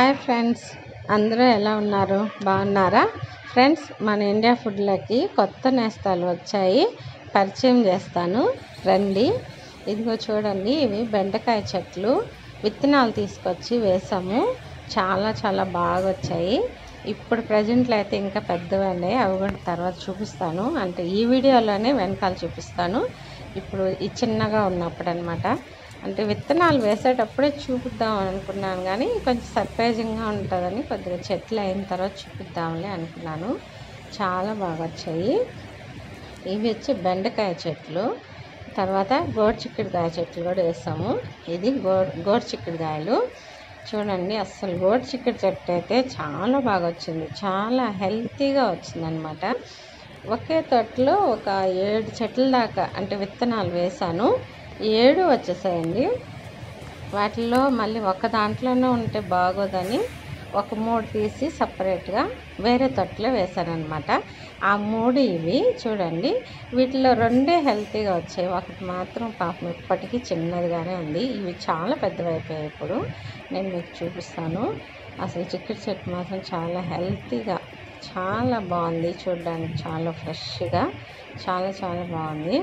hi friends అందరూ ఎలా ఉన్నారు బాగున్నారా ఫ్రెండ్స్ మన ఇండియా ఫుడ్లకి కొత్త నేస్తాలు వచ్చాయి పరిచయం చేస్తాను రండి ఇదిగో చూడండి ఇవి బెండకాయ చెట్లు విత్తనాలు తీసుకొచ్చి వేసాము చాలా చాలా బాగా వచ్చాయి ఇప్పుడు ప్రజెంట్లో అయితే ఇంకా పెద్దవండి అవి కూడా తర్వాత చూపిస్తాను అంటే ఈ వీడియోలోనే వెనకాల చూపిస్తాను ఇప్పుడు ఈ చిన్నగా ఉన్నప్పుడు అనమాట అంటే విత్తనాలు వేసేటప్పుడే చూపిద్దాం అనుకున్నాను కానీ కొంచెం సర్ప్రైజింగ్గా ఉంటుందని కొద్దిగా చెట్లు అయిన తర్వాత చూపిద్దాంలే అనుకున్నాను చాలా బాగా వచ్చాయి ఇవి వచ్చి బెండకాయ చెట్లు తర్వాత గోడు చిక్కుడుకాయ చెట్లు కూడా వేసాము ఇది గో గోడు చిక్కుడుకాయలు చూడండి అస్సలు గోడు చిక్కుడు చెట్టు అయితే చాలా బాగా వచ్చింది చాలా హెల్తీగా వచ్చిందనమాట ఒకే తోటలో ఒక ఏడు చెట్ల దాకా అంటే విత్తనాలు వేశాను ఏడు వచ్చేసాయండి వాటిల్లో మళ్ళీ ఒక దాంట్లోనే ఉంటే బాగోదని ఒక మూడు తీసి సపరేట్గా వేరే తొట్టలో వేశానమాట ఆ మూడు ఇవి చూడండి వీటిలో రెండే హెల్తీగా వచ్చాయి ఒకటి మాత్రం పాపం ఇప్పటికీ చిన్నదిగానే ఉంది ఇవి చాలా పెద్దవైపోయాయి ఇప్పుడు నేను మీకు చూపిస్తాను అసలు చిక్కుడు చెట్టు మాత్రం చాలా హెల్తీగా చాలా బాగుంది చూడడానికి చాలా ఫ్రెష్గా చాలా చాలా బాగుంది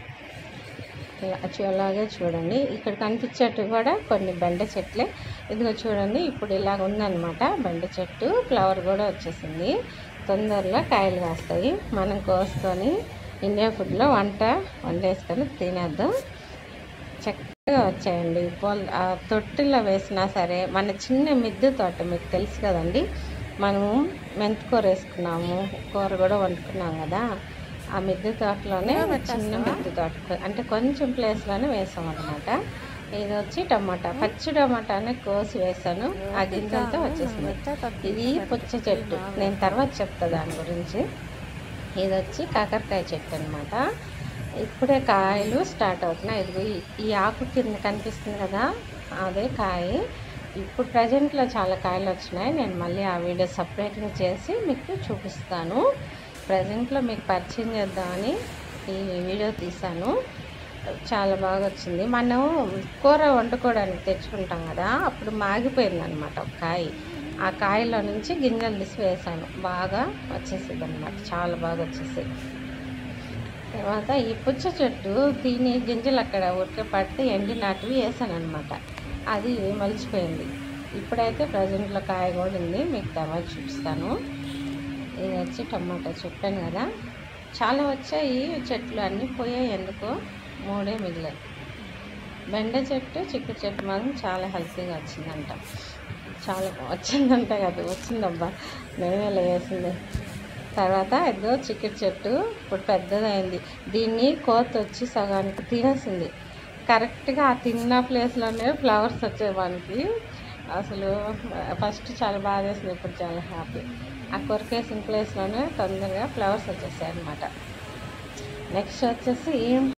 అలాగే చూడండి ఇక్కడ కనిపించేట్టు కూడా కొన్ని బెండ చెట్లే ఇదిగో చూడండి ఇప్పుడు ఇలాగ ఉందన్నమాట బెండ చెట్టు ఫ్లవర్ కూడా వచ్చేసింది తొందరలో కాయలు కాస్తాయి మనం కోసుకొని ఇండియా ఫుడ్లో వంట వండేసుకొని తినేద్దాం చక్కగా వచ్చాయండి పోల్ ఆ తొట్టిలో వేసినా సరే మన చిన్న మిద్దె తోట మీకు తెలుసు కదండి మనము మెంతికూర వేసుకున్నాము కూర కూడా వండుకున్నాం కదా ఆ మిద్దె తోటలోనే చిన్న మిద్దె తోట అంటే కొంచెం ప్లేస్లోనే వేసాం అనమాట ఇది వచ్చి టమాటా పచ్చి టమాటాని కోసి వేసాను ఆ గింజలతో వచ్చేసింది ఇది పుచ్చ చెట్టు నేను తర్వాత చెప్తా దాని గురించి ఇది వచ్చి కాకరకాయ చెట్టు అనమాట ఇప్పుడే కాయలు స్టార్ట్ అవుతున్నాయి ఇది ఈ ఆకు కింద కనిపిస్తుంది కదా అదే కాయ ఇప్పుడు ప్రజెంట్లో చాలా కాయలు వచ్చినాయి నేను మళ్ళీ ఆ వీడియో సపరేట్గా చేసి మీకు చూపిస్తాను ప్రజెంట్లో మీకు పరిచయం చేద్దామని ఈ వీడియో తీసాను చాలా బాగా వచ్చింది మనం కూర వండుకోవడానికి తెచ్చుకుంటాం కదా అప్పుడు మాగిపోయింది అనమాట ఒక కాయ ఆ కాయలో నుంచి గింజలు తీసి వేసాను బాగా వచ్చేసింది అనమాట చాలా బాగా వచ్చేసాయి తర్వాత ఈ పుచ్చ చెట్టు దీని గింజలు అక్కడ ఉడక పడితే ఎండి నాటివి వేసాను అనమాట అది మలిచిపోయింది ఇప్పుడైతే ప్రజెంట్లో కాయ కూడా ఉంది మీకు తర్వాత చూపిస్తాను ఇది వచ్చి టమాటా చెప్పాను కదా చాలా వచ్చాయి చెట్లు అన్నీ పోయాయి ఎందుకో మూడే మిగిలాయి బెండ చెట్టు చిక్కుడు చెట్టు మాత్రం చాలా హెల్తీగా వచ్చిందంట చాలా వచ్చిందంట కదా వచ్చిందబ్బా నేనే వేసింది తర్వాత ఏదో చిక్కుడు చెట్టు ఇప్పుడు పెద్దదైంది దీన్ని కోత వచ్చి సగానికి తినేసింది కరెక్ట్గా ఆ తిన్న ప్లేస్లోనే ఫ్లవర్స్ వచ్చాయి మనకి అసలు ఫస్ట్ చాలా బాగా వేసింది ఇప్పుడు చాలా హ్యాపీ ఆ కొరికేసిన ప్లేస్లోనే తొందరగా ఫ్లవర్స్ వచ్చేసాయి అనమాట నెక్స్ట్ వచ్చేసి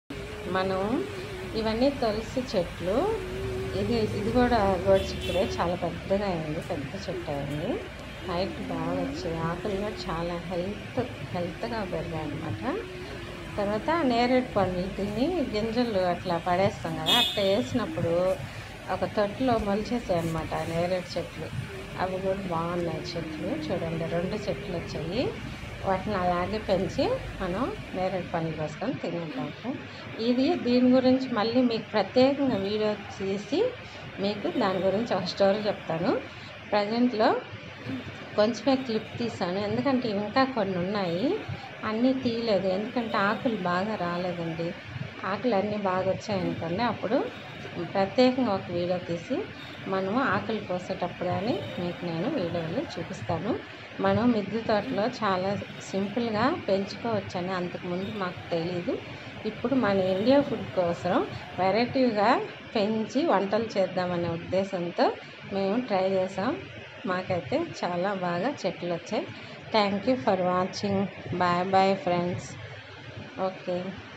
మనం ఇవన్నీ తులసి చెట్లు ఇది ఇది కూడా గోడు చిక్కుడే చాలా పెద్దగా అయింది పెద్ద చెట్టు అయింది హైట్ బాగా వచ్చాయి ఆకులు కూడా చాలా హెల్త్ హెల్త్గా పెరిగాయి అనమాట తర్వాత నేరేడు పండ్లు తిని గింజలు అట్లా పడేస్తాం కదా అట్లా వేసినప్పుడు ఒక తొట్టులో మొలిచేసాయి అనమాట నేరేడు చెట్లు అవి కూడా బాగున్నాయి చెట్లు చూడండి రెండు చెట్లు వచ్చాయి వాటిని అలాగే పెంచి మనం నేరేడు పండ్లు కోసుకొని తినేద్దాం ఇది దీని గురించి మళ్ళీ మీకు ప్రత్యేకంగా వీడియో తీసి మీకు దాని గురించి ఒక స్టోరీ చెప్తాను ప్రజెంట్లో కొంచెమే క్లిప్ తీసాను ఎందుకంటే ఇంకా కొన్ని ఉన్నాయి అన్నీ తీయలేదు ఎందుకంటే ఆకులు బాగా రాలేదండి ఆకులు అన్నీ బాగా వచ్చాయనుకోండి అప్పుడు ప్రత్యేకంగా ఒక వీడియో తీసి మనము ఆకులు కోసేటప్పుడు కానీ మీకు నేను వీడియోలు చూపిస్తాను మనం మిద్దె తోటలో చాలా సింపుల్గా పెంచుకోవచ్చని అంతకుముందు మాకు తెలీదు ఇప్పుడు మన ఇండియా ఫుడ్ కోసం వెరైటీగా పెంచి వంటలు చేద్దామనే ఉద్దేశంతో మేము ట్రై చేసాం మాకైతే చాలా బాగా చెట్లు వచ్చాయి thank you for watching bye bye friends okay